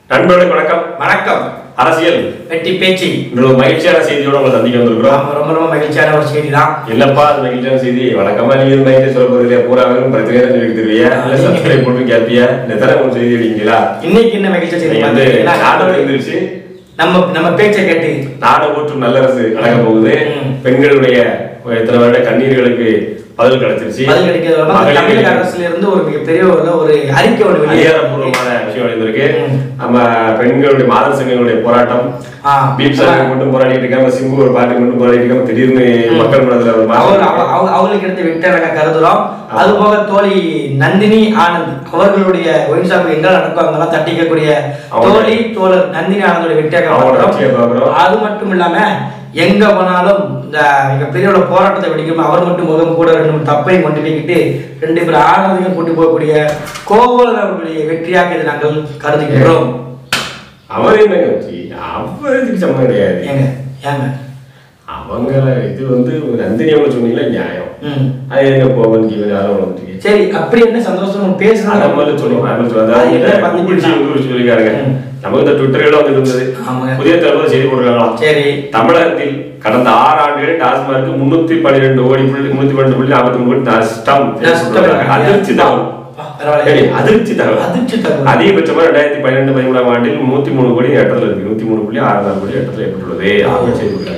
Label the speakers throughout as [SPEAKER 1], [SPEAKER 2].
[SPEAKER 1] நண்பர்களுக்கு வணக்கம்
[SPEAKER 2] வணக்கம்
[SPEAKER 1] அரசியல்
[SPEAKER 2] வெட்டி பேச்சு
[SPEAKER 1] இன்று ஒரு மகிழ்ச்சியான செய்தியோட உங்களை சந்திக்க வந்திருக்கிறோம்
[SPEAKER 2] ஆமா, ரொம்ப ரொம்ப மகிழ்ச்சியான ஒரு செய்தி தான்
[SPEAKER 1] என்னப்பா அது மகிழ்ச்சியான செய்தி வழக்கமா நீங்க நைட்டு சொல்ல போறீங்க பூரா வெறும் பிரச்சனை தான் சொல்லிட்டு தருவியா இல்ல சப்ஸ்கிரைப் போட்டு கேட்பியா இந்த தர ஒரு செய்தி அடிங்களா
[SPEAKER 2] இன்னைக்கு என்ன மகிழ்ச்சி செய்தி
[SPEAKER 1] நீங்க வந்து
[SPEAKER 2] பார்த்தீங்கன்னா,
[SPEAKER 1] நாடு எழுந்திருச்சு
[SPEAKER 2] நம்ம நம்ம பேச்சை கேட்டு
[SPEAKER 1] நாடு ஓட்டும் நல்லரசு நடக்க போகுது
[SPEAKER 2] ம்.
[SPEAKER 1] பெண்களுடைய இத்தனை வருட கண்ணீர்களுக்கு பதில் கிடைச்சிருச்சு
[SPEAKER 2] பதில் கிடைக்கிறது வந்து தமிழக
[SPEAKER 1] மகளிருக்கு
[SPEAKER 2] அரசுல இருந்து ஒரு மிகப்பெரிய ஒரு ஒரு அறிக்கை ஒன்று வெளியே
[SPEAKER 1] அதிகாரப்பூர்வமான விஷயம் அடைந்திருக்கு
[SPEAKER 2] ம்.
[SPEAKER 1] நம்ம பெண்களுடைய மாதர் சங்கங்களுடைய போராட்டம்
[SPEAKER 2] ஆ,
[SPEAKER 1] பீப் சாருக்கு மட்டும் போராடிட்டு இருக்காம சிம்பு ஒரு பாட்டுக்கு மட்டும் போராடிட்டு இருக்காம திடீர்னு மக்கள் மனதுல ஒரு
[SPEAKER 2] அவர்
[SPEAKER 1] மாற்றம்
[SPEAKER 2] அவ- அவ- அவங்களுக்கு எடுத்து விட்ட நாங்க கருதுறோம் அது போக தோழி நந்தினி ஆனந்த் அவர்களுடைய ஒயின் ஷாப் எங்க நடக்கும் அங்கெல்லாம் தட்டிக்கக்கூடிய
[SPEAKER 1] அவங்க-
[SPEAKER 2] தோழி தோழர் நந்தினி ஆனந்தோட வெற்றியாக
[SPEAKER 1] அவங்களோட வெற்றியை பார்க்கிறோம்.
[SPEAKER 2] அது மட்டும் இல்லாம எங்க போனாலும் இந்த மிகப்பெரிய போராட்டத்தை வெடிக்கும் அவர் மட்டும் முகம் கூட ரெண்டு மூணு தப்பையும் கொண்டு போய்கிட்டு ரெண்டு பேர் ஆனந்தையும் கொண்டு போகக்கூடிய கோவலர் அவர்களுடைய வெற்றியாக இதை நாங்கள் கருதுகிறோம்
[SPEAKER 1] அவர் என்னங்க வச்சு அவர் இதுக்கு சம்மந்தம் கிடையாது
[SPEAKER 2] ஏங்க ஏங்க
[SPEAKER 1] அவங்கள இது வந்து நந்தினி அவங்க சொன்னீங்களா நியாயம்
[SPEAKER 2] ம்
[SPEAKER 1] அது எங்க போவன் கீவன் யாரும் வளர்ந்துட்டீங்க
[SPEAKER 2] சரி அப்படி என்ன சந்தோஷம் பேசுறது
[SPEAKER 1] அதை மாதிரி சொல்லுவோம் அதை மாதிரி சொல்லுவோம்
[SPEAKER 2] அது என்ன
[SPEAKER 1] அதாவது
[SPEAKER 2] பண்ணி
[SPEAKER 1] கூப்பிடுச்சு இவங்க சொல்லிக்காருங்க
[SPEAKER 2] ம்.
[SPEAKER 1] நமக்கு இந்த ட்விட்டர்ல வந்து இருந்தது
[SPEAKER 2] ஆமாங்க.
[SPEAKER 1] புதிய தலைமுறை செய்தி போடுறாங்களாம்
[SPEAKER 2] சரி
[SPEAKER 1] தமிழகத்தில் கடந்த ஆறு ஆண்டுகளில் டாஸ்மார்க் முன்னூத்தி பன்னிரெண்டு கோடி புள்ளி முன்னூத்தி பன்னெண்டு புள்ளி நாற்பத்தி மூணு கோடி நஷ்டம்
[SPEAKER 2] நஷ்டம்.
[SPEAKER 1] அதிர்ச்சி தகவல்
[SPEAKER 2] பரவாயில்ல.
[SPEAKER 1] சரி, அதிர்ச்சி தகவல்
[SPEAKER 2] அதிர்ச்சி தகவல்.
[SPEAKER 1] அதிகபட்சமா ரெண்டாயிரத்தி பன்னிரெண்டு பதிமூணாம் ஆண்டில் நூத்தி மூணு கோடி ஏற்றத்தில் இருக்கு நூத்தி மூணு புள்ளி ஆறு நாலு கோடி ஏற்றத்தில் ஏற்பட்டுள்ளது அவங்க செய்தி கொடுக்குறாங்க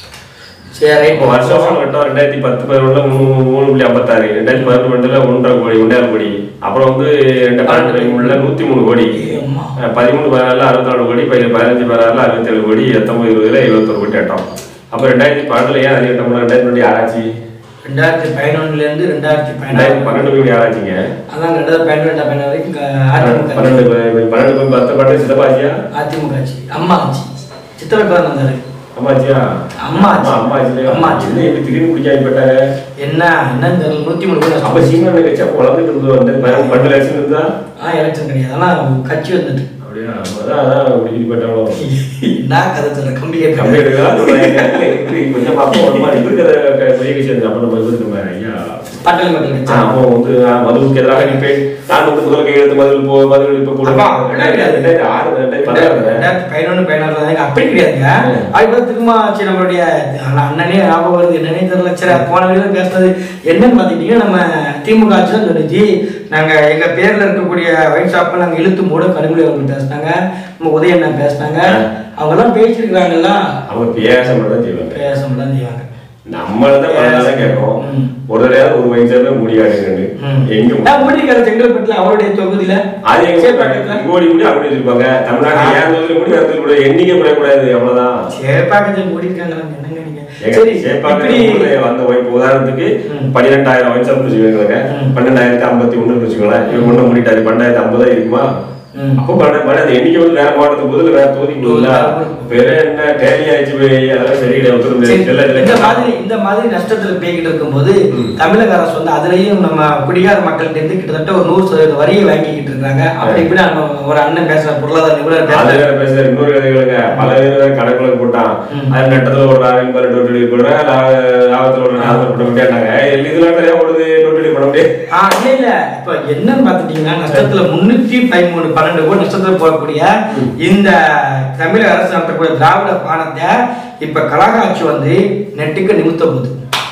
[SPEAKER 2] சரி
[SPEAKER 1] இப்போ வருஷம் வருஷம் கட்டம் ரெண்டாயிரத்தி பத்து பதினொன்றுல மூணு மூணு புள்ளி ஐம்பத்தாறு ரெண்டாயிரத்தி பதினொன்று பன்னெண்டுல ஒன்றரை கோடி ஒன்றரை கோடி அப்புறம் வந்து ரெண்டு பன்னெண்டு பதிமூணுல நூத்தி மூணு கோடி
[SPEAKER 2] அம்மா.
[SPEAKER 1] அஹ் பதிமூணு பதினாலுல அறுபத்தி நாலு கோடி பதி- பதினஞ்சு பதினாறுல அறுபத்தி ஏழு கோடி பத்தொன்பது இருபதுல எழுபத்தொரு கோடி ஏட்டம் அப்போ ரெண்டாயிரத்தி பன்னெண்டுல ஏன் அதிக ஏட்டம் ரெண்டாயிரத்தி ரெண்டு ஆராய்ச்சி
[SPEAKER 2] ரெண்டாயிரத்தி பதினொன்னுல இருந்து ரெண்டாயிரத்தி
[SPEAKER 1] ரெண்டாயிரத்தி
[SPEAKER 2] பதினாறு
[SPEAKER 1] பன்னெண்டு கோடி ஆராய்ச்சிங்க
[SPEAKER 2] அதான் ரெண்டாயிரத்தி பதினொன்று ரெண்டாயிரத்தி பதினாறு வரைக்கும் க- அதிமுக
[SPEAKER 1] பன்னெண்டு ப- பன்னெண்டு போய் பத்து பன்னெண்டு சித்தப்பாச்சியா
[SPEAKER 2] அதிமுக ஆட்சி அம்மா ஆட்சி சித்திரை பேர் வந்தாரு
[SPEAKER 1] அம்மாச்சியா
[SPEAKER 2] அம்மா ஆட்சி.
[SPEAKER 1] அம்மா ஆட்சியில
[SPEAKER 2] அம்மா ஆட்சி.
[SPEAKER 1] என்ன இப்படி திடீர்னு குடிக்காம போயிட்டாங்க
[SPEAKER 2] என்ன என்னன்னு தெரியல நூத்தி மூணு பேர்
[SPEAKER 1] அப்ப சீமான கட்சி அப்போ வளர்ந்துட்டு இருந்தது வந்து பன்னெண்டு பன்னெண்டு லட்சம் இருந்தா
[SPEAKER 2] ஆ எலெக்ஷன் கிடையாது ஆனா கட்சி வந்துட்டு
[SPEAKER 1] அப்படியா அதான் அதான் அப்படி இப்படி போயிட்டாங்களோ
[SPEAKER 2] நான் கதை சொல்ல கம்பி கேட்க
[SPEAKER 1] கம்ப்யூட்டர் கொஞ்சம் அப்போ ஒரு மாதிரி இவருக்கு அதை பெரிய விஷயம் அப்போ நம்ம இவருக்கு நம்ம ஐயா
[SPEAKER 2] பட்டல் மக்கள்
[SPEAKER 1] ஆ,
[SPEAKER 2] கட்சி
[SPEAKER 1] அப்போ வந்து நான் மதுவுக்கு எதிராக நிற்பேன் நான் வந்து முதல் கையெழுத்து மதுவில் போ மதுவில் இப்போ கூட
[SPEAKER 2] அப்பா, என்ன கிடையாது?
[SPEAKER 1] ரெண்டாயிரத்தி ஆறு ரெண்டாயிரத்தி பதினாறு
[SPEAKER 2] ரெண்டாயிரத்தி பதினொன்று பதினாறுல தாங்க அப்படி கிடையாதுங்க
[SPEAKER 1] ம்.
[SPEAKER 2] அதுக்கப்புறம் திரும்ப ஆச்சு நம்மளுடைய ஆனா அண்ணனே ஞாபகம் வருது என்னன்னே தெரியல சரி போன வீடியோ பேசுனது என்னன்னு பார்த்துக்கிட்டீங்கன்னா நம்ம திமுக ஆட்சி தான் சொல்லிச்சு நாங்க எங்க பேர்ல இருக்கக்கூடிய ஒயின் ஷாப்பை நாங்க இழுத்து மூட கனிமொழி அவர்கள் பேசினாங்க நம்ம உதயண்ணன் பேசினாங்க அவங்க எல்லாம் பேசியிருக்கிறாங்கல்ல
[SPEAKER 1] அவங்க பேச மட்டும் தான் செய்வாங்க
[SPEAKER 2] பேச முடியாது செய்வாங்க
[SPEAKER 1] நம்மள தான் பலதான் கேட்போம்
[SPEAKER 2] ம்.
[SPEAKER 1] ஒரு தடவை ஒரு வயசுல முடியாதுங்க
[SPEAKER 2] ம்.
[SPEAKER 1] எங்க
[SPEAKER 2] நான் முடிக்கிற செங்கல்பட்டுல அவருடைய தொகுதியில
[SPEAKER 1] அது எங்க
[SPEAKER 2] சேப்பாக்கத்துல
[SPEAKER 1] கோடி முடி அப்படி வச்சிருப்பாங்க தமிழ்நாட்டுல ஏன் தொகுதியில முடி அடுத்த கூட எண்ணிக்கை குறையக்கூடாது அவ்வளவுதான்
[SPEAKER 2] சேப்பாக்கத்தில் மூடிருக்காங்களா என்னங்க நீங்க
[SPEAKER 1] ஏங்க,
[SPEAKER 2] சரி
[SPEAKER 1] சேப்பாக்கம்
[SPEAKER 2] இப்படி
[SPEAKER 1] ஊர்ல வந்த வைப்பு உதாரணத்துக்கு
[SPEAKER 2] ம்.
[SPEAKER 1] பன்னிரெண்டாயிரம் வயசு வச்சுக்கோங்க
[SPEAKER 2] ம்.
[SPEAKER 1] பன்னெண்டாயிரத்தி ஐம்பத்தி ஒண்ணு வச்சுக்கோங்களேன் இவங்க ஒண்ணு முடிட்டாரு பன்னெண்டாயிரத்தி ஐம்பதா இருக்குமா
[SPEAKER 2] ம்.
[SPEAKER 1] அப்போ பன்னெண்டு பன்னெண்டு அந்த எண்ணிக்கை வந்து வேற மாவட்டத்துக்கு பதில் வேற தொகுதிக்கு பதிலா வேற என்ன டேலி ஆயிடுச்சு போய் அதெல்லாம் சரி கிடையாது ஒத்துக்க
[SPEAKER 2] சரி,
[SPEAKER 1] முடியாது. எல்லாம்
[SPEAKER 2] இந்த
[SPEAKER 1] இதுல-
[SPEAKER 2] மாதிரி இந்த மாதிரி நஷ்டத்துல போய்கிட்டு இருக்கும்போது
[SPEAKER 1] ம்.
[SPEAKER 2] தமிழக அரசு வந்து அதுலயும் நம்ம குடிகார மக்கள்கிட்ட இருந்து கிட்டத்தட்ட ஒரு நூறு சதவீத வரியை வாங்கிக்கிட்டு இருக்காங்க அப்படி இப்படி நம்ம ஒரு அண்ணன் பேசுற பொருளாதார நிபுணர்
[SPEAKER 1] அது
[SPEAKER 2] பேசுறாரு
[SPEAKER 1] வேற பேசுறாரு இன்னொரு கதைகளுங்க பல பேர் வேற கணக்குல போட்டான்
[SPEAKER 2] ம்.
[SPEAKER 1] அது நட்டத்துல ஒரு நாளைக்கு மேல டோட்டலி போடுறேன் லாபத்துல ஒரு நாற்பது போட முடியாட்டாங்க இதெல்லாம் நிறைய ஓடுது டோட்டலி போட முடியாது
[SPEAKER 2] ஆ இல்ல இல்ல இப்ப என்னன்னு பாத்துட்டீங்கன்னா நஷ்டத்துல முன்னூத்தி பதிமூணு பன்னெண்டு கோடி நஷ்டத்துல போகக்கூடிய இந்த தமிழக அரசு நடத்தக்கூடிய திராவிட பானத்தை இப்ப கழக ஆட்சி வந்து நெட்டுக்கு நிமித்த போகுது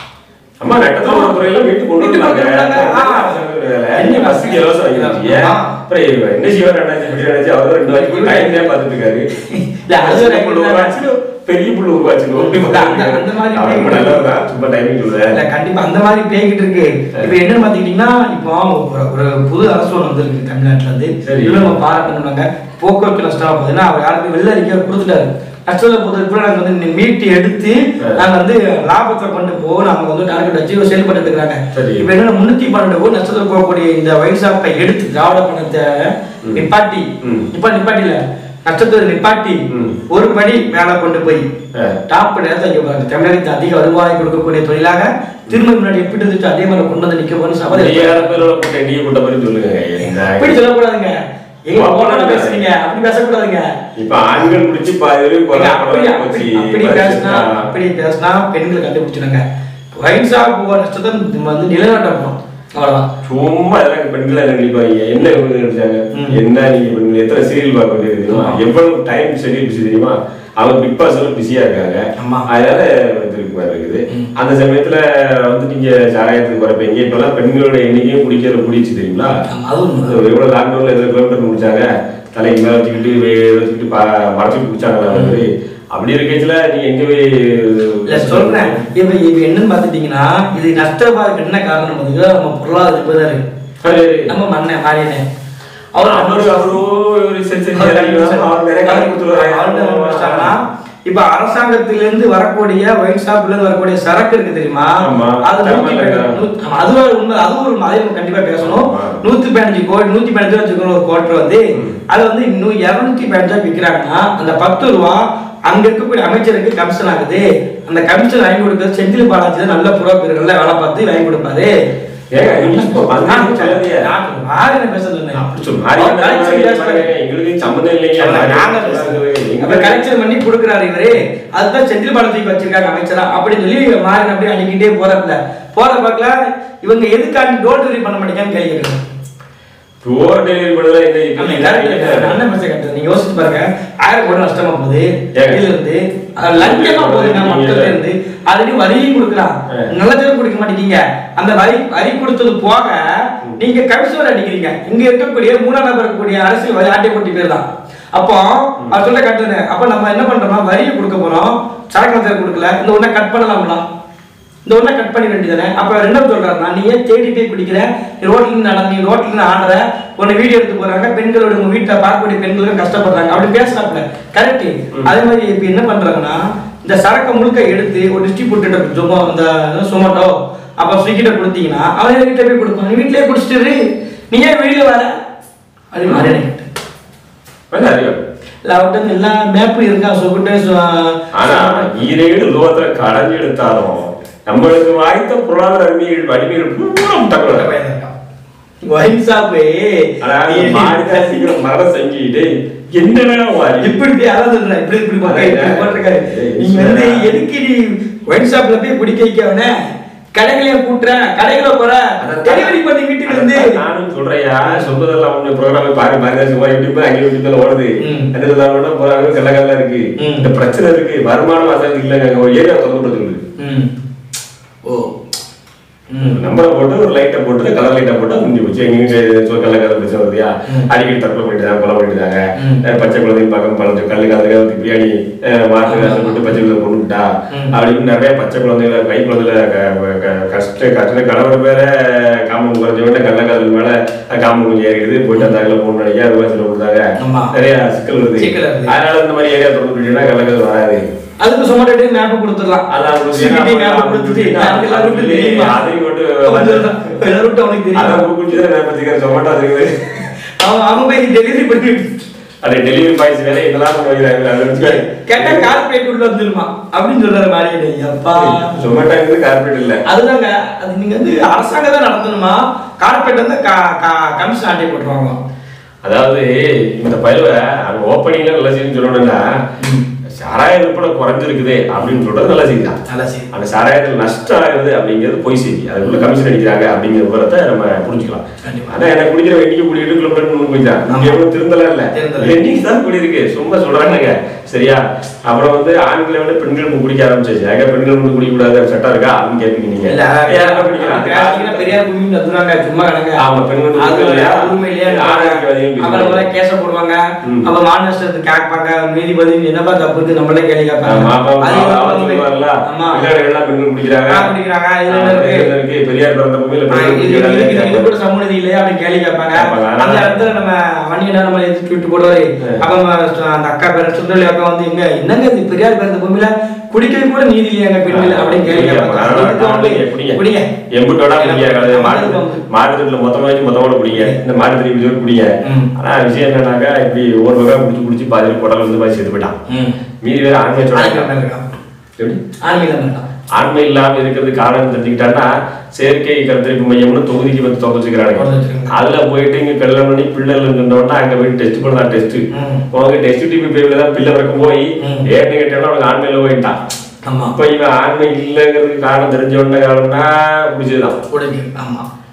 [SPEAKER 1] அம்மா நட்டத்துல ஒரு துறையெல்லாம் வீட்டுக்கு கொண்டு
[SPEAKER 2] வீட்டுக்கு கொண்டு
[SPEAKER 1] வந்தாங்க
[SPEAKER 2] வந்தாங்க.
[SPEAKER 1] என்ன பஸ்ஸுக்கு இலவசம் வாங்கிருக்கீங்க
[SPEAKER 2] ஆ.
[SPEAKER 1] அப்புறம் இவன் என்ன செய்வார் ரெண்டாயிரத்தி இப்படி நினைச்சு அவர் ரெண்டு வாய்ப்பு டைம் தான் பார்த்துட்டு இருக்காரு
[SPEAKER 2] இல்ல, அது ஒரு
[SPEAKER 1] சின்ன புள்ள உருவாச்சு பெரிய புள்ள உருவாச்சு
[SPEAKER 2] இல்ல, அந்த- அந்த மாதிரி
[SPEAKER 1] அவர் ரொம்ப நல்லவர் சும்மா டைமிங்
[SPEAKER 2] இல்ல
[SPEAKER 1] சொல்லுவேன்
[SPEAKER 2] கண்டிப்பா அந்த மாதிரி பேய்கிட்டு இருக்கு இப்ப என்னன்னு பாத்துக்கிட்டீங்கன்னா இப்போ ஒரு ஒரு புது அரசு ஒண்ணு வந்திருக்கு தமிழ்நாட்டுல இருந்து
[SPEAKER 1] சரி.
[SPEAKER 2] இதுல நம்ம பாராட்டணும்னாங்க போக்குவரத்து நஷ்டம் பார்த்தீங்கன்னா அவர் யாருக்கு வெள்ள அறிக்கை கொடுத்துட்டாரு நஷ்டத்தை பொறுத்த கூட நாங்க வந்து இந்த மீட்டு எடுத்து
[SPEAKER 1] ஆ.
[SPEAKER 2] நாங்க வந்து லாபத்தை கொண்டு போக நாங்க வந்து டார்கெட் வச்சு செயல்பட்டு இருக்காங்க
[SPEAKER 1] சரி.
[SPEAKER 2] இப்ப என்னன்னா முன்னூத்தி பன்னெண்டு கோடி நஷ்டத்தில் போகக்கூடிய இந்த ஒயின் ஷாப்பை எடுத்து திராவிட பணத்தை
[SPEAKER 1] ம்.
[SPEAKER 2] நிப்பாட்டி
[SPEAKER 1] ம்.
[SPEAKER 2] நிப்பா நிப்பாட்டில நஷ்டத்தை நிப்பாட்டி
[SPEAKER 1] ம்.
[SPEAKER 2] ஒரு படி மேல கொண்டு போய்
[SPEAKER 1] ஆ.
[SPEAKER 2] டாப் நேரத்தை இங்க பாருங்க தமிழகத்துக்கு அதிக வருவாய் கொடுக்கக்கூடிய தொழிலாக திரும்ப முன்னாடி எப்படி இருந்துச்சு அதே மாதிரி கொண்டு வந்து நிக்க போற சபதம்
[SPEAKER 1] ஐயாயிர பேரோட கூட்ட எண்ணிக்கை கூட்ட மாதிரி சொல்லுங்க என்ன
[SPEAKER 2] அப்படி சொல்லக்கூடாதுங்க எங்க
[SPEAKER 1] அப்ப
[SPEAKER 2] ஓப்பனா
[SPEAKER 1] நான்
[SPEAKER 2] பேசுறீங்க அப்படி பேசக்கூடாதுங்க
[SPEAKER 1] இப்ப ஆண்கள் முடிச்சு பாதி வரைக்கும்
[SPEAKER 2] நீங்க
[SPEAKER 1] கொரோனா
[SPEAKER 2] அப்படி
[SPEAKER 1] கொரோனா
[SPEAKER 2] அப்படி
[SPEAKER 1] போச்சு.
[SPEAKER 2] அப்படி பேசினா
[SPEAKER 1] பரிசுத்தா.
[SPEAKER 2] அப்படி பேசினா பெண்கள் கண்டுபிடிச்சிடுங்க ஒயின் ஷாப் நஷ்டத்தை நம்ம வந்து நிலைநாட்டணும் அவ்வளவுதான்
[SPEAKER 1] சும்மா அதெல்லாம் பெண்கள் என்ன நினைப்பாங்க என்ன இவங்க நினைச்சாங்க
[SPEAKER 2] ம்.
[SPEAKER 1] என்ன நீங்க பெண்கள் எத்தனை சீரியல் பார்க்க வேண்டியது தெரியுமா எவ்வளவு டைம் ஷெட்யூல் பிஸி தெரியுமா அவங்க பிக் பாஸ் எல்லாம் பிஸியா இருக்காங்க
[SPEAKER 2] ஆமா.
[SPEAKER 1] அதனால வந்து இருக்கு மாதிரி இருக்குது
[SPEAKER 2] ம்.
[SPEAKER 1] அந்த சமயத்துல வந்து நீங்க சாராயத்துக்கு வரப்பீங்க இப்பெல்லாம் பெண்களோட எண்ணிக்கையும் குடிக்கிற குடிச்சு தெரியுங்களா
[SPEAKER 2] ஆமா, அது உண்மை
[SPEAKER 1] அது எவ்வளவு லாக்டவுன்ல எத்தனை கிலோமீட்டர் முடிச்சாங்க தலைக்கு மேல வச்சுக்கிட்டு வே- வச்சுக்கிட்டு பா- மறைச்சிட்டு குடிச்சாங்களா வந்து அப்படி இருக்கச்சுல நீங்க எங்க போய்
[SPEAKER 2] இல்ல சொல்றேன் இப்ப இப்ப என்னன்னு பாத்துட்டீங்கன்னா இது நஷ்டபாதுக்கு என்ன காரணம் பாத்தீங்கன்னா நம்ம பொருளாதார நிபுணர்
[SPEAKER 1] சரி.
[SPEAKER 2] நம்ம மண்ணை மாறியனே அவர்
[SPEAKER 1] அவரு அவரு ஒரு சரி சரி அவர் நிறைய காரணம் கொடுத்துருவாங்க
[SPEAKER 2] இப்ப அரசாங்கத்திலிருந்து வரக்கூடிய ஒயின் ஷாப்ல இருந்து வரக்கூடிய சரக்கு இருக்கு தெரியுமா
[SPEAKER 1] ஆமா.
[SPEAKER 2] அது நூத்தி
[SPEAKER 1] தரமா
[SPEAKER 2] பதினஞ்சு-
[SPEAKER 1] இருக்கா?
[SPEAKER 2] நூத்தி- ஆமா, அதுவும் ஒரு உண்மை அதுவும் ஒரு அதே நம்ம கண்டிப்பா பேசணும்
[SPEAKER 1] ஆமா.
[SPEAKER 2] நூத்தி பதினஞ்சு கோடி நூத்தி பதினஞ்சு வச்சுக்கணும் ஒரு கோட்டர் வந்து
[SPEAKER 1] ம்.
[SPEAKER 2] அது வந்து இன்னும் இருநூத்தி பதினஞ்சா விற்கிறாங்கன்னா அந்த பத்து ரூபா அங்க இருக்கக்கூடிய அமைச்சருக்கு கமிஷன் ஆகுது அந்த கமிஷன் வாங்கி கொடுக்கறது செந்தில் பாலாஜி தான் நல்ல புரோக்கர் நல்ல வேலை பார்த்து வாங்கி கொடுப்பாரு
[SPEAKER 1] ஏங்க, நீங்க இப்போ வந்து
[SPEAKER 2] நான்
[SPEAKER 1] சொல்லாதீங்க.
[SPEAKER 2] நான் மாறின பேச சொன்னேன்.
[SPEAKER 1] அப்படி சொல்லு.
[SPEAKER 2] அவர்
[SPEAKER 1] மாறி
[SPEAKER 2] கலெக்ஷன்
[SPEAKER 1] மாறி
[SPEAKER 2] பேச
[SPEAKER 1] மாறி எங்களுக்கு சம்மந்தம் இல்லைங்க.
[SPEAKER 2] நாங்க
[SPEAKER 1] எங்க
[SPEAKER 2] அப்ப கலெக்ஷன் பண்ணி கொடுக்குறாரு இவரு அதுதான் செந்தில் பாலாஜிக்கு வச்சிருக்காங்க அமைச்சரா அப்படின்னு சொல்லி மாறி அப்படியே அடிக்கிட்டே போறதுல போற பக்கல இவங்க எதுக்காண்டி டோர் டெலிவரி பண்ண மாட்டேங்கன்னு கேள்வி கேட்கறாங்க
[SPEAKER 1] டோர் டெலிவரி பண்ணதா என்ன
[SPEAKER 2] ஆமா,
[SPEAKER 1] இப்படி
[SPEAKER 2] correct.
[SPEAKER 1] என்ன?
[SPEAKER 2] அண்ணன் பேச கரெக்ட். நீங்க யோசிச்சு பாருங்க ஆயிரம் கோடி நஷ்டமா போகுது
[SPEAKER 1] ஏங்க.
[SPEAKER 2] இதுல இருந்து அது லஞ்சமா போகுதுங்க மக்கள்ல இருந்து ஆல்ரெடி வரியும் கொடுக்கலாம்
[SPEAKER 1] ஆ.
[SPEAKER 2] நல்ல ஜனம் கொடுக்க மாட்டேங்கிறீங்க அந்த வரி வரி கொடுத்தது போக நீங்க கமிஷனர் அடிக்கிறீங்க இங்க இருக்கக்கூடிய மூணாம் நபர் இருக்கக்கூடிய அரசியல் வரி ஆட்டை போட்டி பேர் தான் அப்போ அவர் சொல்ல கட்டுன அப்ப நம்ம என்ன பண்றோம்னா வரியை கொடுக்க போறோம் சரக்கு மந்திரம் கொடுக்கல இந்த ஒண்ணை கட் பண்ணலாம்ல இந்த ஒண்ணை கட் பண்ணி வேண்டியதானே அப்ப அவர் என்ன சொல்றாருன்னா நீ ஏன் தேடி போய் குடிக்கிற நீ ரோட்ல இருந்து நட நீ ரோட்ல இருந்து ஆடுற உன்னை வீடியோ எடுத்து போறாங்க பெண்களோட உங்க வீட்டை பார்க்கக்கூடிய பெண்களும் கஷ்டப்படுறாங்க அப்படி பேசுறாப்புல கரெக்ட் அதே மாதிரி இப்ப என்ன பண்றாங்கன்னா இந்த சரக்கு முழுக்க எடுத்து ஒரு டிஸ்ட்ரிபியூட்டர் ஜொமோ இந்த சொமோட்டோ அப்ப ஸ்விக்கிட்ட கொடுத்தீங்கன்னா அவன் வீட்டை போய் கொடுப்பான் நீ வீட்லயே குடிச்சிட்டு இரு. நீ ஏன் வெளியில வர அப்படி மாதிரி எனக்கு
[SPEAKER 1] கொஞ்சம் அதிகம்.
[SPEAKER 2] லாப்டாப் எல்லா மேப்பும் இருக்கா சொல்லிட்டு
[SPEAKER 1] ஆனா ஈரேடு லோகத்துல கடைஞ்சு எடுத்தாலும் நம்மளுக்கு வாய்த்த பொருளாதார அடிமைகள் அடிமைகள் பூரா முட்டை
[SPEAKER 2] ஒயின் ஷாப்பு
[SPEAKER 1] ஆனா மாடுதான் சீக்கிரம் மரணம் செஞ்சுக்கிட்டு என்னடா வாரி
[SPEAKER 2] இப்படி அதான் சொல்றேன் இப்படி இப்படி போட்டு இப்படி போட்டிருக்காரு நீங்க வந்து எதுக்கு நீ ஒயின் ஷாப்ல போய் குடிக்க வைக்கவனே கடைகளையே கூட்டுற கடைகளை போற டெலிவரி பண்ணி வீட்டுக்கு வந்து
[SPEAKER 1] அதான் நானும் சொல்றேயா சொல்றதெல்லாம் ஒண்ணு ப்ரோக்ராம் பாரு பாருங்க சும்மா யூடியூப் அங்கே யூடியூப்ல ஓடுது
[SPEAKER 2] ம்.
[SPEAKER 1] அதுல போறாங்க கல்லகல்ல இருக்கு
[SPEAKER 2] ம்.
[SPEAKER 1] இந்த பிரச்சனை இருக்கு வருமானம் வசதி இல்லைங்க ஒரு ஏரியா திறந்து கொடுத்துருக்கு
[SPEAKER 2] ம். ஓ ம்.
[SPEAKER 1] நம்பரை போட்டு ஒரு லைட்டை போட்டு கலர் லைட்டை போட்டு முடிஞ்சு போச்சு எங்க கல்ல கலர் பிரச்சனை வருதியா
[SPEAKER 2] ம்.
[SPEAKER 1] அடிக்கடி தற்கொலை பண்ணிட்டு கொலை பண்ணிட்டாங்க
[SPEAKER 2] ம்.
[SPEAKER 1] அஹ் பச்சை குழந்தைங்க பக்கம் பழஞ்ச கல்லு கலந்து கலந்து பிரியாணி அஹ் மாட்டு காசு போட்டு பச்சை குழந்தை கொண்டுட்டா
[SPEAKER 2] ம்.
[SPEAKER 1] அப்படின்னு நிறைய பச்சை குழந்தைகள கை குழந்தைல க- க- கஷ்ட கஷ்ட கணவர் பேர காமம் குறைஞ்ச உடனே கள்ள காதல் மேல காமம் கொஞ்சம் ஏறிடுது போயிட்டு அந்த அகல போன் நினைக்க ரூபாய் செலவு கொடுத்தாங்க
[SPEAKER 2] ஆமா.
[SPEAKER 1] நிறைய சிக்கல் வருது
[SPEAKER 2] சிக்கல் வருது.
[SPEAKER 1] அதனால இந்த மாதிரி ஏரியா திறந்து விட்டீங்கன்னா கள்ள காதல் வராது
[SPEAKER 2] அதுக்கு சொமோட்டோ மேப் கொடுத்துடலாம்
[SPEAKER 1] அதான் உங்களுக்கு
[SPEAKER 2] CCTV
[SPEAKER 1] என்ன
[SPEAKER 2] map கொடுத்துட்டு எனக்கு எல்லா route தெரியுமா?
[SPEAKER 1] அதையும் கொண்டு
[SPEAKER 2] எல்லா route அவனுக்கு தெரியுமா?
[SPEAKER 1] அதான் குடிச்சுதான் நான் பத்திக்கிற சொமாட்டோ இருக்குது
[SPEAKER 2] அவன் அவன் போய் டெலிவரி பண்ணி
[SPEAKER 1] அது டெலிவரி பாய்ஸ் வேலை இதெல்லாம் கொண்டு வைக்கிறாங்க அதை வச்சு
[SPEAKER 2] கேட்டா கார்பரேட் உள்ள வந்துருமா அப்படின்னு சொல்றாரு மாரியனை அப்பா
[SPEAKER 1] சொமாட்டோங்கிறது கார்பரேட் இல்ல
[SPEAKER 2] அதுதாங்க அது நீங்க வந்து அரசாங்கம் தான் நடத்தணுமா கார்பரேட் வந்து கமிஷன் ஆட்டை போட்டுருவாங்க
[SPEAKER 1] அதாவது இந்த பயில அங்க ஓப்பனிங்ல நல்ல செய்தி சொல்லணும்னா சாராய விற்பனை குறைஞ்சிருக்குது அப்படின்னு சொல்றது நல்ல செய்தி தான்
[SPEAKER 2] நல்ல செய்தி
[SPEAKER 1] அந்த சாராயத்தில் நஷ்டம் ஆகுது அப்படிங்கிறது பொய் செய்தி அதுக்குள்ள கமிஷன் அடிக்கிறாங்க அப்படிங்கிற விவரத்தை நம்ம புரிஞ்சுக்கலாம்
[SPEAKER 2] கண்டிப்பா.
[SPEAKER 1] ஆனா எனக்கு குடிக்கிற வெட்டிக்கு குடிக்கிட்டு கிலோமீட்டர் போயிட்டான்
[SPEAKER 2] ஆமா.
[SPEAKER 1] இங்க எவ்வளவு திருந்தலாம் இல்ல
[SPEAKER 2] திருந்தல.
[SPEAKER 1] என்னைக்கு தான் குடியிருக்கு சும்மா சொல்றாங்க சரியா அப்புறம் வந்து ஆண்களை விட பெண்கள் இப்ப குடிக்க ஆரம்பிச்சிச்சு ஏங்க பெண்கள் வந்து குடிக்க கூடாது சட்டம் இருக்கா அப்படின்னு கேட்பீங்க நீங்க
[SPEAKER 2] இல்ல
[SPEAKER 1] யாரா குடிக்கிறாங்க?
[SPEAKER 2] பேசிக்கிற பெரியார் பூமி வந்துருவாங்க சும்மா கிடங்க
[SPEAKER 1] ஆமா, பெண்கள்
[SPEAKER 2] அது
[SPEAKER 1] உரிமை இல்லையா?
[SPEAKER 2] உரிமை இல்லையா
[SPEAKER 1] ஆணாதிக்கவாதிகள்
[SPEAKER 2] அப்புறம் போல கேச போடுவாங்க
[SPEAKER 1] ம்.
[SPEAKER 2] அப்ப மாநிலத்துக்கு கேட்பாங்க நீதிபதி என்னப்பா தப்பு இருக்கு நம்மளே கேள்வி கேட்பாங்க
[SPEAKER 1] ஆமா, அப்ப
[SPEAKER 2] அது
[SPEAKER 1] அவ- அவ
[SPEAKER 2] வந்து-
[SPEAKER 1] சொல்லுவார்ல,
[SPEAKER 2] ஆமா
[SPEAKER 1] பிள்ளைகளெல்லாம் பெண்கள் குடிக்கிறாங்க.
[SPEAKER 2] ஆ, குடிக்கிறாங்க. இதுல
[SPEAKER 1] ஆ,
[SPEAKER 2] என்ன இருக்கு?
[SPEAKER 1] இதுல இருக்கு. பெரியார் பிறந்த பூமியில
[SPEAKER 2] ஆ,
[SPEAKER 1] பெண்கள்
[SPEAKER 2] இது- இது- இது- இது
[SPEAKER 1] குடிக்கிறாங்க.
[SPEAKER 2] கூட சமூகநீதி இல்லையா அப்படின்னு கேள்வி கேட்பாங்க
[SPEAKER 1] கேட்பாங்க.
[SPEAKER 2] அந்த இடத்துல நம்ம வண்டியை நம்ம எதிர்த்து விட்டு போடுவாரு
[SPEAKER 1] ம்.
[SPEAKER 2] அப்ப நம்ம சு- அந்த அக்கா பேர சுந்தரலி அக்கா வந்து எங்க என்னங்க இது பெரியார் பிறந்த பூமியில குடிக்க கூட நீதி இல்லையாங்க பெண்கள் அப்படின்னு கேள்வி கேட்பாங்க
[SPEAKER 1] அதனால
[SPEAKER 2] இதுக்கு வந்து
[SPEAKER 1] நாளைக்கு குடிங்க.
[SPEAKER 2] குடிங்க
[SPEAKER 1] எம்புட்டோட குடிங்க, கலந்து மாட்டு
[SPEAKER 2] அதுக்கு வந்து-
[SPEAKER 1] மாட்டு தட்டுல மொத்தமா வச்சு மொத்தமோட குடிங்க. இந்த மாட்டு தண்ணி குடிச்சு குடிங்க.
[SPEAKER 2] ம்.
[SPEAKER 1] ஆனா விஷயம் என்னன்னாக்கா, இப்படி ஒரு வகை குடிச்சு குடிச்சு பாதியில குடல் வந்து பாதி செத்து போயிட்டான்.
[SPEAKER 2] ம்.
[SPEAKER 1] மீதி வேற ஆண்மை
[SPEAKER 2] ஆண்மை
[SPEAKER 1] சொல்றாங்க.
[SPEAKER 2] இருக்கான்.
[SPEAKER 1] எப்படி?
[SPEAKER 2] ஆண்மை தான் இருக்கான்.
[SPEAKER 1] ஆண்மை இல்லாம இருக்கிறது காரணம் தெரிஞ்சுக்கிட்டான்னா செயற்கை கருத்தரிப்பு மையம்னு தொகுதிக்கு வந்து தொகுதி
[SPEAKER 2] தொகுதி
[SPEAKER 1] வச்சுக்கிறாங்க
[SPEAKER 2] வச்சிருக்காங்க.
[SPEAKER 1] அதுல போயிட்டு இங்க கல்யாணம் பண்ணி பிள்ளைகள் இருந்தோம்னா அங்க போய் டெஸ்ட் பண்ணலாம் டெஸ்ட்
[SPEAKER 2] ம்.
[SPEAKER 1] உனக்கு டெஸ்ட் டிபி பேர்ல தான் பிள்ளை பிறக்கும் போய்
[SPEAKER 2] ம்.
[SPEAKER 1] ஏன்னு கேட்டோம்னா உனக்கு ஆண்மையில போயிட்டான்
[SPEAKER 2] ஆமா
[SPEAKER 1] இப்ப இவன் ஆண்மை இல்லைங்கிறதுக்கு காரணம் தெரிஞ்ச உடனே காரணம்னா பிடிச்சதுதான்
[SPEAKER 2] குடிங்க ஆமா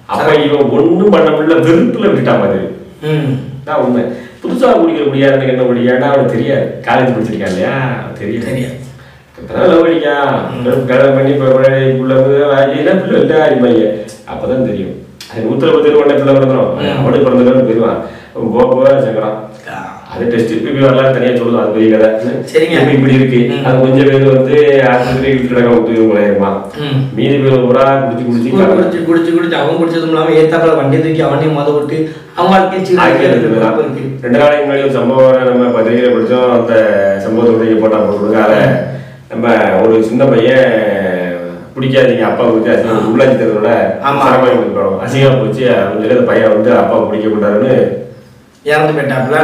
[SPEAKER 1] அப்ப இவன் ஒண்ணும் பண்ண முடியல வெறுப்புல விட்டுட்டான் மாதிரி
[SPEAKER 2] ம்
[SPEAKER 1] தான் உண்மை புதுசா குடிக்கிற குடியாருன்னு என்ன குடியாண்டா அவனுக்கு தெரியாது காலேஜ் படிச்சிருக்கான் இல்லையா அவனுக்கு தெரியும்
[SPEAKER 2] தெரியாது.
[SPEAKER 1] இப்பதான் லவ் அடிக்கான் கல்யாணம் பண்ணி இப்போ புள்ள என்ன பிள்ளை இல்லை அடிப்பாங்க அப்பதான் தெரியும் அது நூத்துல பத்து உடனே பிள்ளை பிறந்தோம் அவனுக்கு பிறந்தவன் பெறுவான் போக போக சங்கடம் அது டெஸ்ட் பிபி வரலாம் தனியா சொல்லுவோம் அது பெரிய கதை
[SPEAKER 2] சரிங்க.
[SPEAKER 1] இப்ப இப்படி இருக்கு அது கொஞ்சம் பேர் வந்து ஆஸ்பத்திரி கிடக்க விட்டு போயிருமா
[SPEAKER 2] ம்.
[SPEAKER 1] மீதி பேர் பூரா குடிச்சு குடிச்சு
[SPEAKER 2] குடிச்சு குடிச்சு குடிச்சு குடிச்சு அவன் குடிச்சதும் இல்லாம ஏத்தாப்புல வண்டி தூக்கி அவனையும் மொத விட்டு அவன் வாழ்க்கையை
[SPEAKER 1] ஆகிய ரெண்டு பேரா.
[SPEAKER 2] சீரழிக்க இருக்கு
[SPEAKER 1] ரெண்டு நாளைக்கு முன்னாடி ஒரு சம்பவம் வர நம்ம பத்திரிகையில படிச்சோம் அந்த சம்பவத்தை இங்க போட்டா போட்டுருங்க அதை நம்ம ஒரு சின்ன பையன் பிடிக்காதீங்க அப்பா வந்து அசிங்கம் உள்ளாச்சி தரதோட
[SPEAKER 2] ஆமா.
[SPEAKER 1] சரமாய் போயிடும் அசிங்கமா போச்சு அப்படின்னு சொல்லி அந்த பையன் வந்து அப்பா பிடிக்க கூடாதுன்னு
[SPEAKER 2] இறந்து போயிட்டாப்புல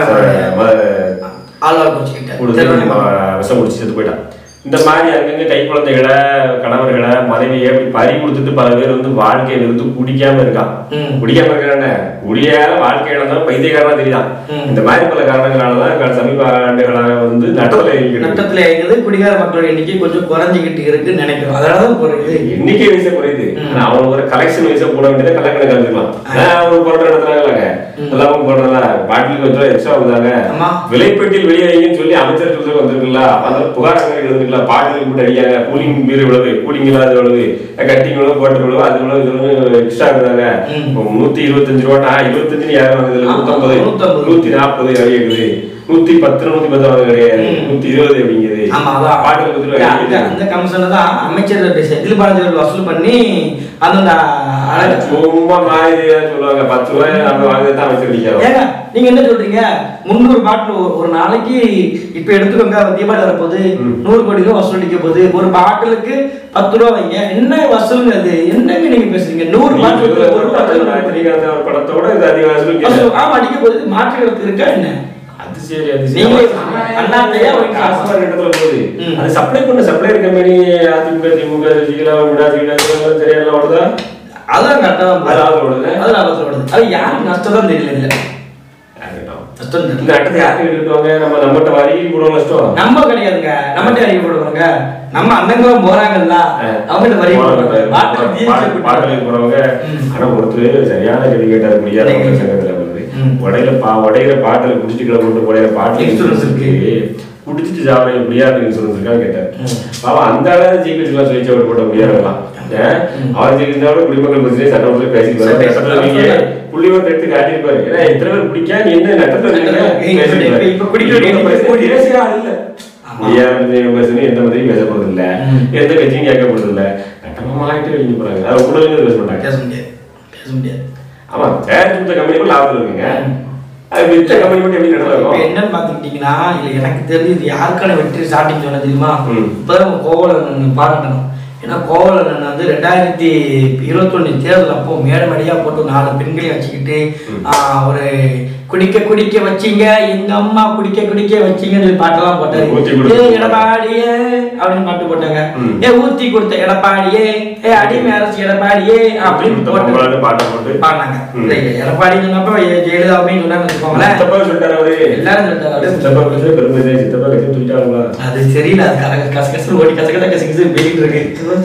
[SPEAKER 2] ஆழ்வார் குடிச்சுக்கிட்ட
[SPEAKER 1] கொடுத்து விஷம் குடிச்சு செத்து போயிட்டான் இந்த மாதிரி அங்கங்க கை குழந்தைகளை கணவர்களை மனைவியை இப்படி பறி கொடுத்துட்டு பல பேர் வந்து வாழ்க்கையில இருந்து குடிக்காம இருக்கான்
[SPEAKER 2] ம்.
[SPEAKER 1] குடிக்காம இருக்கிறானே குடியால வாழ்க்கையில தான் பைத்தியக்காரனா தெரியுதான்
[SPEAKER 2] ம்.
[SPEAKER 1] இந்த மாதிரி பல காரணங்களாலதான் க- சமீப ஆண்டுகளாக வந்து நட்டத்துல இருக்கிறது
[SPEAKER 2] நட்டத்துல இருக்குது குடிகார மக்களோட எண்ணிக்கை கொஞ்சம் குறைஞ்சிக்கிட்டு இருக்குன்னு நினைக்கிறோம் அதனாலதான் குறையுது
[SPEAKER 1] எண்ணிக்கை வயசே குறையுது ஆனா அவங்க ஒரு கலெக்ஷன் வயசா போட வேண்டியதை கலெக்ஷன் கலந்துக்கலாம் அவங்க போடுற நடத்துறாங்களாங்க எல்லாம் போடுறதா பாட்டிலுக்கு வச்சு எக்ஸ்ட்ரா கொடுத்தாங்க
[SPEAKER 2] ஆமா.
[SPEAKER 1] விலைப்பட்டியல் வெளியே வைங்கன்னு சொல்லி அமைச்சர் சொல்றது வந்திருக்குல்ல அப்ப அந்த புகாரங்கள் எழுதுங்களா பாட்டிலுக்கு போட்டு அடிக்காங்க கூலிங் பீர் இவ்வளவு கூலிங் இல்லாத இவ்வளவு கட்டிங் இவ்வளவு போட்டு இவ்வளவு அது இவ்வளவு இது இவ்வளவு எக்ஸ்ட்ரா இருந்தாங்க
[SPEAKER 2] ம்.
[SPEAKER 1] இப்போ நூத்தி இருபத்தஞ்சு ரூபாட்டா இருபத்தஞ்சு யாரும் வந்ததுல
[SPEAKER 2] ஆமா,
[SPEAKER 1] நூத்தம்பது
[SPEAKER 2] நூத்தம்பது.
[SPEAKER 1] நூத்தி நாற்பது இருக்குது நூத்தி பத்து நூத்தி பத்தாவது கிடையாது
[SPEAKER 2] ம்.
[SPEAKER 1] நூத்தி இருபது அப்படிங்குது
[SPEAKER 2] ஆமா அதான்
[SPEAKER 1] பாட்டில் பத்து ரூபாய்
[SPEAKER 2] அந்த அந்த கமிஷனை தான் அமைச்சர் செந்தில் பாலாஜி வசூல் பண்ணி அந்தந்த அழகு
[SPEAKER 1] சும்மா மாதிரி சொல்லுவாங்க பத்து ரூபாய் நம்ம வாங்கி தான் வச்சிருக்கோம்
[SPEAKER 2] ஏங்க நீங்க என்ன சொல்றீங்க முந்நூறு பாட்டில் ஒரு- ஒரு நாளைக்கு இப்ப எடுத்துக்கோங்க தீபாவளி வரப்போகுது
[SPEAKER 1] ம்.
[SPEAKER 2] நூறு கோடி ரூபாய் வசூலிக்க போகுது ஒரு பாட்டிலுக்கு பத்து ரூபா வைங்க என்ன வசூலுங்க அது என்னங்க நீங்க பேசுறீங்க நூறு பாட்டிலுக்கு ஒரு பாட்டில்
[SPEAKER 1] ரஜினிகாந்த் படத்தோட இது அதிக வசூல்
[SPEAKER 2] வசூல். ஆமா அடிக்க போகுது மாற்றுகளுக்கு இருக்கா என்ன
[SPEAKER 1] அது சரி அது சரி
[SPEAKER 2] நீங்களே அண்ணாத்தையா ஒரு
[SPEAKER 1] காசு வர இடத்துல போகுது
[SPEAKER 2] ம்.
[SPEAKER 1] அது சப்ளை பண்ண சப்ளையர் கம்பெனி அதிமுக திமுக சசிகலா விடா சசிகலா சரியா ஓடுதா
[SPEAKER 2] அதான் கரெக்டா
[SPEAKER 1] அது ஆள் ஓடுது
[SPEAKER 2] அது லாபத்தில் வருது அது யாருக்கு நஷ்டம் தான் தெரியல இதுல
[SPEAKER 1] இருக்கட்டும்.
[SPEAKER 2] நஷ்டம் தெரியல
[SPEAKER 1] இந்த இடத்துல யாருக்கு எடுத்துவாங்க நம்ம நம்மகிட்ட வரி கூட நஷ்டம்
[SPEAKER 2] நம்ம கிடையாதுங்க நம்மகிட்ட அறிவு போடுவாங்க நம்ம அண்ணங்களும் போறாங்கல்ல அவங்ககிட்ட வரி போடுவாங்க பாட்டில் ஜிஎஸ்டி
[SPEAKER 1] பாட்டு- பாட்டுக்கு போறவங்க
[SPEAKER 2] ம்.
[SPEAKER 1] ஆனா ஒருத்தர் சரியான கேள்வி கேட்டாரு முடியாத
[SPEAKER 2] கேள்வி.
[SPEAKER 1] சங்கத்துல வந்து
[SPEAKER 2] ம்.
[SPEAKER 1] உடையில பா உடையிற பாட்டில் குடிச்சிட்டு கிளம்ப போட்டு உடையிற பாட்டில்
[SPEAKER 2] Insurance
[SPEAKER 1] இன்சூரன்ஸ் இருக்கு குடிச்சிட்டு சாவரம் முடியாது இன்சூரன்ஸ் இருக்கான்னு கேட்டார்
[SPEAKER 2] ம்.
[SPEAKER 1] அவன் அந்த அளவு ஜிபிஎஸ்லாம் சுவிட்ச் அவுட் போட முடியாதுலாம் அவர் ஜெயிச்சாலும் குடிமக்கள் பிரச்சனை சட்டமன்றத்தில் பேசிட்டு
[SPEAKER 2] சரி,
[SPEAKER 1] சட்டத்தில் நீங்க
[SPEAKER 2] சரி.
[SPEAKER 1] புள்ளிவர் எடுத்து காட்டியிருப்பாரு ஏன்னா எத்தனை பேர் குடிக்கா நீ என்ன நட்டத்தில் இருக்கீங்க?
[SPEAKER 2] இப்ப-
[SPEAKER 1] பேசிட்டு
[SPEAKER 2] இப்ப- இப்ப குடிக்கிற
[SPEAKER 1] இப்ப
[SPEAKER 2] நீங்க
[SPEAKER 1] பேசி- பேசிய ஆள் இல்ல.
[SPEAKER 2] ஆமா.
[SPEAKER 1] முடியாத பேசுறது எந்த மாதிரியும் பேசப்படுறது இல்ல
[SPEAKER 2] ம்.
[SPEAKER 1] எந்த கட்சியும் கேட்கப்படுறது இல்ல நட்டமாயிட்டு வெளியே போறாங்க அதை உடனே பேச மாட்டாங்க
[SPEAKER 2] பேச முடியாது பேச முடியாது
[SPEAKER 1] ஆமா தயாரிச்சு கொடுத்த கம்பெனி லாபத்தில் இருக்குங்க
[SPEAKER 2] ம்.
[SPEAKER 1] அது வித்த கம்பெனி மட்டும் எப்படி
[SPEAKER 2] இப்ப
[SPEAKER 1] நடக்கும்
[SPEAKER 2] என்னன்னு பாத்துக்கிட்டீங்கன்னா இல்ல எனக்கு தெரிஞ்சு இது யாருக்கான வெற்றி ஸ்டார்டிங் சொன்ன தெரியுமா
[SPEAKER 1] ம்.
[SPEAKER 2] இப்பதான் கோவலன் பாராட்டணும் ஏன்னா கோவலன் வந்து ரெண்டாயிரத்தி இருபத்தொன்னு தேர்தல் அப்போ மேடை மேடையா போட்டு நாலு பெண்களையும் வச்சுக்கிட்டு ஆஹ், ஒரு குடிக்க குடிக்க வச்சீங்க எங்க அம்மா குடிக்க குடிக்க வச்சீங்கன்னு சொல்லி பாட்டெல்லாம் போட்டாரு
[SPEAKER 1] ஊத்தி கொடுத்து.
[SPEAKER 2] ஏ எடப்பாடியே அப்படின்னு பாட்டு போட்டாங்க
[SPEAKER 1] ம்.
[SPEAKER 2] ஏ ஊத்தி கொடுத்த எடப்பாடியே ஏ அடிமை அரசு எடப்பாடியே அப்படின்னு போட்டு
[SPEAKER 1] பொங்கலான்னு பாட்டை போட்டு
[SPEAKER 2] பாடினாங்க
[SPEAKER 1] ம்.
[SPEAKER 2] இல்ல, எடப்பாடி சொன்னப்ப எ- ஜெயலலிதா அப்படின்னு சொன்னாங்கன்னு வச்சுக்கோங்களேன்
[SPEAKER 1] சித்தப்பா சொல்லிட்டாரு அவரு
[SPEAKER 2] எல்லாரும் சொல்லிட்டாரு அப்படியே
[SPEAKER 1] சித்தப்பா பேசுறது பெருமை இல்லை. சித்தப்பா கட்சி தூக்கிட்டாங்களா
[SPEAKER 2] அது தெரியல அது கச கச கசன்னு ஓடி கச கச கச கச போயிட்டு இருக்கு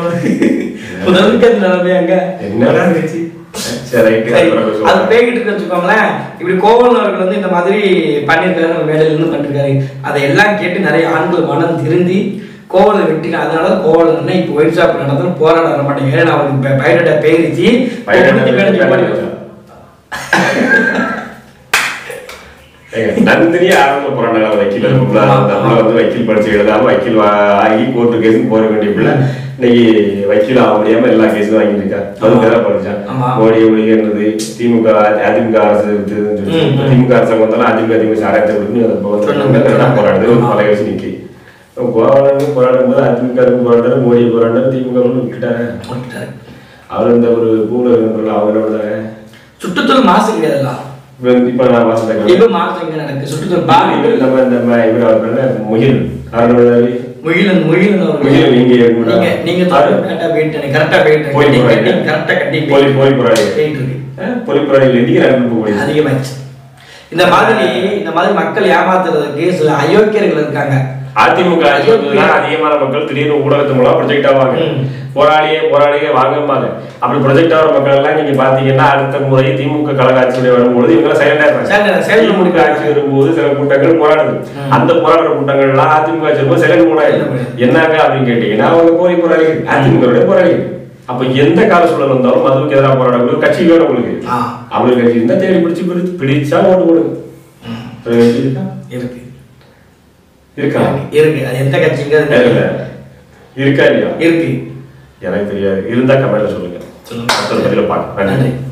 [SPEAKER 2] முதலுக்கு அந்த நிலைமை அங்க
[SPEAKER 1] என்னடா கட்சி சரி ரைட்டு
[SPEAKER 2] சரி,
[SPEAKER 1] அப்புறம்
[SPEAKER 2] அது
[SPEAKER 1] பேசுவோம்.
[SPEAKER 2] பேய்கிட்டு இருக்கு வச்சுக்கோங்களேன் இப்படி கோவலன் அவர்கள் வந்து இந்த மாதிரி பண்ணியிருக்காரு நம்ம மேடையில இருந்து பண்ணிருக்காரு அதை எல்லாம் கேட்டு நிறைய ஆண்கள் மனம் திருந்தி கோவலன் வெட்டிங்க அதனால கோவலன் இப்போ ஒயிட் ஷாப் நடந்து போராட வர மாட்டேங்க ஏன்னா அவருக்கு பயிரிட்ட பேரிச்சு
[SPEAKER 1] பையன் ஏங்க, நந்தினி ஆரம்ப போராட்டம் வக்கீல் இருக்கும்ல அந்த புள்ள வந்து வக்கீல் படிச்சு எழுதாம வக்கீல் வா- ஆகி கோர்ட்டு கேஸ் போற வேண்டிய பிள்ளை இன்னைக்கு வக்கீல் ஆக முடியாம எல்லா கேஸும் வாங்கிட்டு இருக்கா அது பேரா படிச்சான்
[SPEAKER 2] ஆமா.
[SPEAKER 1] மோடி ஒழிகிறது திமுக அதிமுக அரசு இருக்குதுன்னு சொல்லி
[SPEAKER 2] ம், ம்.
[SPEAKER 1] திமுக அரசாங்கம் வந்தாலும் அதிமுக அதிமுக சாராயத்தை கொடுத்து அது போக
[SPEAKER 2] சொன்னாங்க.
[SPEAKER 1] நல்லா போராடுது ஒரு
[SPEAKER 2] ஆமா.
[SPEAKER 1] பல வயசு நிக்கி கோவாலன்னு போராடும் போது அதிமுக போராட்டாரு மோடி போராட்டாரு திமுக விட்டுட்டாரு
[SPEAKER 2] விட்டுட்டாரு.
[SPEAKER 1] அவர் இந்த ஒரு பூல இருக்கிற அவங்க என்ன பண்ணாங்க
[SPEAKER 2] சுற்றுச்சூழல் மாசு கிடையாதுல்ல
[SPEAKER 1] இப்ப இப்ப நான் வாசிட்டேன்
[SPEAKER 2] இப்ப மாசம் இங்க நடக்கு சுற்றுச்சூழல் பாவி
[SPEAKER 1] இவர் நம்ம இந்த ம- இவர் அவர் பேர் என்ன? முகில் அருணாவி
[SPEAKER 2] முகிலன் முகிலன் அவர்கள்
[SPEAKER 1] முகிலன் நீங்க
[SPEAKER 2] நீங்க நீங்க கரெக்டா போயிட்டு கரெக்டா போயிட்டு
[SPEAKER 1] போய்
[SPEAKER 2] கட்டி
[SPEAKER 1] போறாங்க.
[SPEAKER 2] கட்டி கரெக்டா கட்டி
[SPEAKER 1] போலி போலி போறாங்க
[SPEAKER 2] போயிட்டு இருக்கு
[SPEAKER 1] பொலிப்புறாங்க எதிர்க்கு அனுப்ப முடியும்
[SPEAKER 2] அதிகமாச்சு இந்த மாதிரி இந்த மாதிரி மக்கள் ஏமாத்துறதுக்கு சில அயோக்கியர்கள் இருக்காங்க
[SPEAKER 1] அதிமுக ஆட்சி வந்ததுன்னா அதிகமான மக்கள் திடீர்னு ஊடகத்து மூலம் ப்ரொஜெக்ட் ஆவாங்க
[SPEAKER 2] ம்.
[SPEAKER 1] போராளியே போராளியே வாங்கம்பாங்க அப்படி ப்ரொஜெக்ட் ஆகிற மக்கள் எல்லாம் நீங்க பாத்தீங்கன்னா அடுத்த முறை திமுக கழக ஆட்சியுடைய வரும்பொழுது இவங்க சைலண்டா
[SPEAKER 2] Silent-
[SPEAKER 1] இருக்காங்க
[SPEAKER 2] silent
[SPEAKER 1] திமுக
[SPEAKER 2] mode.
[SPEAKER 1] ஆட்சி வரும்போது சில கூட்டங்கள் போராடுது
[SPEAKER 2] ம்.
[SPEAKER 1] அந்த போராடுற கூட்டங்கள் எல்லாம் அதிமுக ஆட்சி வரும்போது சைலண்ட் மூட
[SPEAKER 2] Silent mode.
[SPEAKER 1] என்னங்க அப்படின்னு கேட்டீங்கன்னா அவங்க கோரி போராளிகள் அதிமுக போராளிகள் அப்ப எந்த கால சூழல் வந்தாலும் மதுவுக்கு எதிராக போராடக்கூடிய கட்சி வேணும் உங்களுக்கு
[SPEAKER 2] ஆ.
[SPEAKER 1] அவங்களுக்கு கட்சி இருந்தா தேடி பிடிச்சி பிடிச்சு பிடிச்சா ஓட்டு போடுங்க ஒரு கட்சி இருக்கா
[SPEAKER 2] இருக்கு
[SPEAKER 1] இருக்கா
[SPEAKER 2] இருக்கு அது எந்த கட்சிங்கிறது
[SPEAKER 1] இல்ல. இருக்கா இல்லையா
[SPEAKER 2] இருக்கு
[SPEAKER 1] எனக்கு தெரியாது இருந்தா கமெண்ட்ல சொல்லுங்க
[SPEAKER 2] சொல்லுங்க.
[SPEAKER 1] அடுத்த பதில பார்க்க நன்றி
[SPEAKER 2] நன்றி